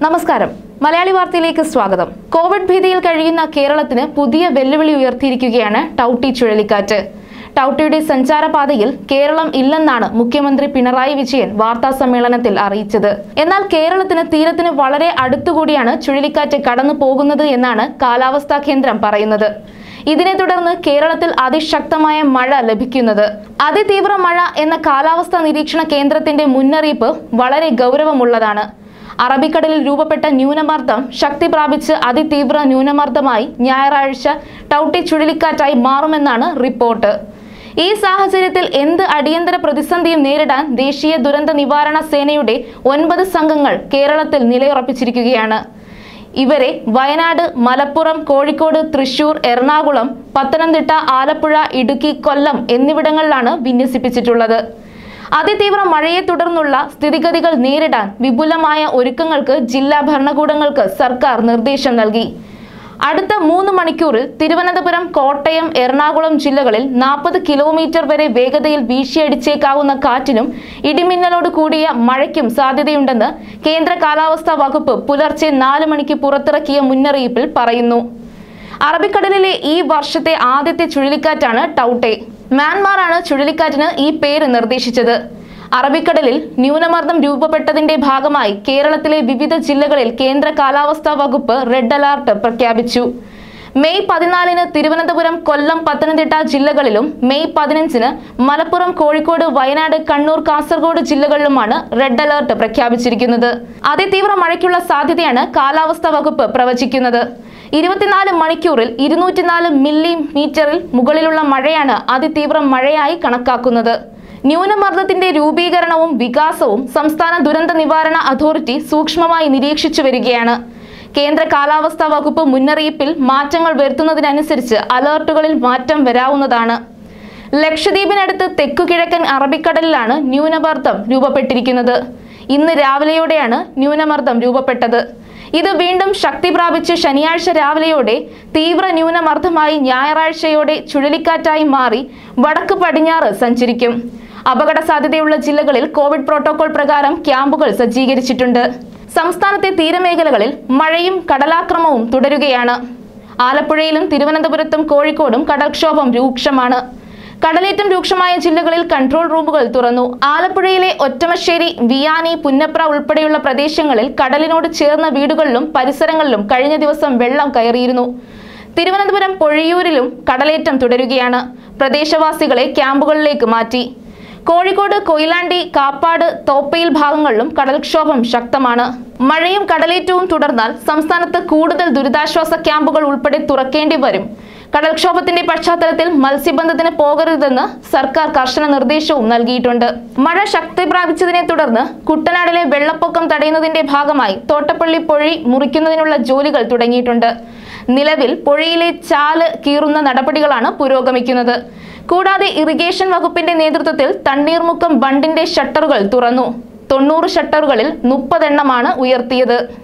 നമസ്കാരം മലയാളി വാർത്തയിലേക്ക് സ്വാഗതം കോവിഡ് ഭീതിയിൽ കഴിയുന്ന കേരളത്തിന് പുതിയ വെല്ലുവിളി ഉയർത്തിയിരിക്കുകയാണ് ടൗട്ടി ചുഴലിക്കാറ്റ് ടൗട്ടിയുടെ സഞ്ചാരപാതയിൽ കേരളം ഇല്ലെന്നാണ് മുഖ്യമന്ത്രി പിണറായി വിജയൻ വാർത്താ സമ്മേളനത്തിൽ അറിയിച്ചത് എന്നാൽ കേരളത്തിന് തീരത്തിന് വളരെ അടുത്തുകൂടിയാണ് ചുഴലിക്കാറ്റ് കടന്നു പോകുന്നത് എന്നാണ് കാലാവസ്ഥാ കേന്ദ്രം പറയുന്നത് ഇതിനെ തുടർന്ന് കേരളത്തിൽ അതിശക്തമായ മഴ ലഭിക്കുന്നത് അതിതീവ്ര മഴ എന്ന കാലാവസ്ഥാ നിരീക്ഷണ കേന്ദ്രത്തിന്റെ മുന്നറിയിപ്പ് വളരെ ഗൗരവമുള്ളതാണ് അറബിക്കടലിൽ രൂപപ്പെട്ട ന്യൂനമർദ്ദം ശക്തി പ്രാപിച്ച് അതിതീവ്ര ന്യൂനമർദ്ദമായി ഞായറാഴ്ച ടൗട്ടി ചുഴലിക്കാറ്റായി മാറുമെന്നാണ് റിപ്പോർട്ട് ഈ സാഹചര്യത്തിൽ എന്ത് അടിയന്തര പ്രതിസന്ധിയും നേരിടാൻ ദേശീയ ദുരന്ത നിവാരണ സേനയുടെ ഒൻപത് സംഘങ്ങൾ കേരളത്തിൽ നിലയുറപ്പിച്ചിരിക്കുകയാണ് ഇവരെ വയനാട് മലപ്പുറം കോഴിക്കോട് തൃശൂർ എറണാകുളം പത്തനംതിട്ട ആലപ്പുഴ ഇടുക്കി കൊല്ലം എന്നിവിടങ്ങളിലാണ് വിന്യസിപ്പിച്ചിട്ടുള്ളത് അതിതീവ്ര മഴയെ തുടർന്നുള്ള സ്ഥിതിഗതികൾ നേരിടാൻ വിപുലമായ ഒരുക്കങ്ങൾക്ക് ജില്ലാ ഭരണകൂടങ്ങൾക്ക് സർക്കാർ നിർദ്ദേശം നൽകി അടുത്ത മൂന്ന് മണിക്കൂറിൽ തിരുവനന്തപുരം കോട്ടയം എറണാകുളം ജില്ലകളിൽ നാൽപ്പത് കിലോമീറ്റർ വരെ വേഗതയിൽ വീശിയടിച്ചേക്കാവുന്ന കാറ്റിനും ഇടിമിന്നലോട് കൂടിയ മഴയ്ക്കും സാധ്യതയുണ്ടെന്ന് കേന്ദ്ര കാലാവസ്ഥാ വകുപ്പ് പുലർച്ചെ നാല് മണിക്ക് പുറത്തിറക്കിയ മുന്നറിയിപ്പിൽ പറയുന്നു അറബിക്കടലിലെ ഈ വർഷത്തെ ആദ്യത്തെ ചുഴലിക്കാറ്റാണ് ടൗട്ടെ മ്യാൻമാറാണ് ചുഴലിക്കാറ്റിന് ഈ പേര് നിർദ്ദേശിച്ചത് അറബിക്കടലിൽ ന്യൂനമർദ്ദം രൂപപ്പെട്ടതിന്റെ ഭാഗമായി കേരളത്തിലെ വിവിധ ജില്ലകളിൽ കേന്ദ്ര കാലാവസ്ഥാ വകുപ്പ് റെഡ് അലർട്ട് പ്രഖ്യാപിച്ചു മെയ് പതിനാലിന് തിരുവനന്തപുരം കൊല്ലം പത്തനംതിട്ട ജില്ലകളിലും മെയ് പതിനഞ്ചിന് മലപ്പുറം കോഴിക്കോട് വയനാട് കണ്ണൂർ കാസർഗോഡ് ജില്ലകളിലുമാണ് റെഡ് അലർട്ട് പ്രഖ്യാപിച്ചിരിക്കുന്നത് അതിതീവ്ര മഴയ്ക്കുള്ള സാധ്യതയാണ് കാലാവസ്ഥാ വകുപ്പ് പ്രവചിക്കുന്നത് ഇരുപത്തിനാല് മണിക്കൂറിൽ ഇരുന്നൂറ്റിനാല് മില്ലി മീറ്ററിൽ മുകളിലുള്ള മഴയാണ് അതിതീവ്ര മഴയായി കണക്കാക്കുന്നത് ന്യൂനമർദ്ദത്തിന്റെ രൂപീകരണവും വികാസവും സംസ്ഥാന ദുരന്ത നിവാരണ അതോറിറ്റി സൂക്ഷ്മമായി നിരീക്ഷിച്ചു വരികയാണ് കേന്ദ്ര കാലാവസ്ഥാ വകുപ്പ് മുന്നറിയിപ്പിൽ മാറ്റങ്ങൾ വരുത്തുന്നതിനനുസരിച്ച് അലർട്ടുകളിൽ മാറ്റം വരാവുന്നതാണ് ലക്ഷദ്വീപിനടുത്ത് തെക്കുകിഴക്കൻ അറബിക്കടലിലാണ് ന്യൂനമർദ്ദം രൂപപ്പെട്ടിരിക്കുന്നത് ഇന്ന് രാവിലെയോടെയാണ് ന്യൂനമർദ്ദം രൂപപ്പെട്ടത് ഇത് വീണ്ടും ശക്തി പ്രാപിച്ച് ശനിയാഴ്ച രാവിലെയോടെ തീവ്ര ന്യൂനമർദ്ദമായി ഞായറാഴ്ചയോടെ ചുഴലിക്കാറ്റായി മാറി വടക്ക് പടിഞ്ഞാറ് സഞ്ചരിക്കും അപകട സാധ്യതയുള്ള ജില്ലകളിൽ കോവിഡ് പ്രോട്ടോകോൾ പ്രകാരം ക്യാമ്പുകൾ സജ്ജീകരിച്ചിട്ടുണ്ട് സംസ്ഥാനത്തെ തീരമേഖലകളിൽ മഴയും കടലാക്രമവും തുടരുകയാണ് ആലപ്പുഴയിലും തിരുവനന്തപുരത്തും കോഴിക്കോടും കടൽക്ഷോഭം രൂക്ഷമാണ് കടലേറ്റം രൂക്ഷമായ ജില്ലകളിൽ കൺട്രോൾ റൂമുകൾ തുറന്നു ആലപ്പുഴയിലെ ഒറ്റമശ്ശേരി വിയാനി പുന്നപ്ര ഉൾപ്പെടെയുള്ള പ്രദേശങ്ങളിൽ കടലിനോട് ചേർന്ന വീടുകളിലും പരിസരങ്ങളിലും കഴിഞ്ഞ ദിവസം വെള്ളം കയറിയിരുന്നു തിരുവനന്തപുരം പൊഴിയൂരിലും കടലേറ്റം തുടരുകയാണ് പ്രദേശവാസികളെ ക്യാമ്പുകളിലേക്ക് മാറ്റി കോഴിക്കോട് കൊയിലാണ്ടി കാപ്പാട് തോപ്പയിൽ ഭാഗങ്ങളിലും കടൽക്ഷോഭം ശക്തമാണ് മഴയും കടലേറ്റവും തുടർന്നാൽ സംസ്ഥാനത്ത് കൂടുതൽ ദുരിതാശ്വാസ ക്യാമ്പുകൾ ഉൾപ്പെടെ തുറക്കേണ്ടി വരും കടൽക്ഷോഭത്തിന്റെ പശ്ചാത്തലത്തിൽ മത്സ്യബന്ധനത്തിന് പോകരുതെന്ന് സർക്കാർ കർശന നിർദ്ദേശവും നൽകിയിട്ടുണ്ട് മഴ ശക്തി പ്രാപിച്ചതിനെ തുടർന്ന് കുട്ടനാടിലെ വെള്ളപ്പൊക്കം തടയുന്നതിന്റെ ഭാഗമായി തോട്ടപ്പള്ളി പൊഴി മുറിക്കുന്നതിനുള്ള ജോലികൾ തുടങ്ങിയിട്ടുണ്ട് നിലവിൽ പൊഴിയിലെ ചാല് കീറുന്ന നടപടികളാണ് പുരോഗമിക്കുന്നത് കൂടാതെ ഇറിഗേഷൻ വകുപ്പിന്റെ നേതൃത്വത്തിൽ തണ്ണീർമുക്കം ബണ്ടിന്റെ ഷട്ടറുകൾ തുറന്നു തൊണ്ണൂറ് ഷട്ടറുകളിൽ മുപ്പതെണ്ണമാണ് ഉയർത്തിയത്